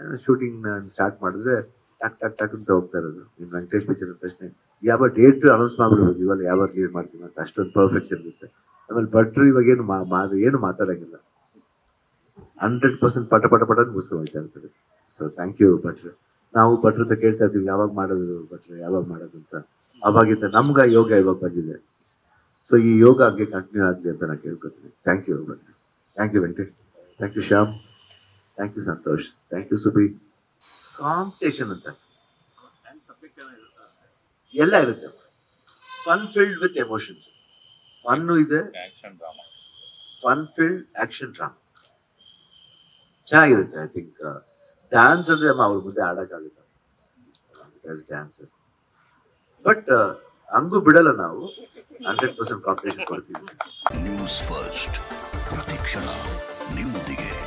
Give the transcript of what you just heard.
shooting start ಮಾಡಿದ್ರೆ ಟಕ್ ಟಕ್ ಟಕ್ ಅಂತ ಹೋಗ್ತಾ ಇರೋದು ಇನ್ನು ವೆಂಕಟೇಶ್ ಪಿಕ್ಚರ್ ತಕ್ಷಣ ಯಾವ ಡೇಟ್ ಅನೌನ್ಸ್ ಮಾಡ್ಬಿಡ್ಬೋದು ಇವಾಗ ಯಾವಾಗ ರಿಲೀಸ್ ಮಾಡ್ತೀವಿ ಅಂತ ಅಷ್ಟೊಂದು ಪರ್ಫೆಕ್ಷನ್ ಇರುತ್ತೆ ಆಮೇಲೆ ಭಟ್ರು ಇವಾಗ ಏನು ಮಾ ಮಾ- ಏನು ಮಾತಾಡಂಗಿಲ್ಲ ಹಂಡ್ರೆಡ್ ಪರ್ಸೆಂಟ್ ಪಟ ಪಟ ಪಟ ಅಂತ ಮುಗಿಸ್ಕೊಂಡು ಹೋಗ್ತಾ ಇರ್ತದೆ ಸೊ ಥ್ಯಾಂಕ್ ಯು ಭಟ್ರು ನಾವು ಭಟ್ರ ಹತ್ರ ಕೇಳ್ತಾ ಇರ್ತೀವಿ ಯಾವಾಗ ಮಾಡೋದು ಭಟ್ರು ಯಾವಾಗ ಮಾಡೋದು ಅಂತ ಅವಾಗಿಂದ ನಮ್ಗೆ ಯೋಗ ಇವಾಗ ಬಂದಿದೆ ಸೊ ಈ ಯೋಗ ಹಂಗೆ ಕಂಟಿನ್ಯೂ ಆಗಲಿ ಅಂತ ನಾನು ಕೇಳ್ಕೊತೀನಿ ಥ್ಯಾಂಕ್ ಯು ಭಟ್ರು thank you Venkatesh thank you Shyam thank you Santosh thank you Subi competition ಅಂತ ಎಲ್ಲ ಇರುತ್ತೆ fun filled with emotions fun ಇದೆ action drama fun filled action drama ಚೆನ್ನಾಗಿರುತ್ತೆ ಐ ಥಿಂಕ್ ಡ್ಯಾನ್ಸ್ ಅಂದ್ರೆ ಅವ್ರ ಮುಂದೆ ಆಡಕ್ಕಾಗುತ್ತೆ ಡ್ಯಾನ್ಸ್ ಬಟ್ ಹಂಗೂ ಬಿಡಲ್ಲ ನಾವು ಹಂಡ್ರೆಡ್ ಪರ್ಸೆಂಟ್ ಕಾಂಪಿಟೇಷನ್ ಕೊಡ್ತೀವಿ ನ್ಯೂಸ್ ಫಸ್ಟ್ ಪ್ರತಿಕ್ಷಣ ನಿಮ್ಮೊಂದಿಗೆ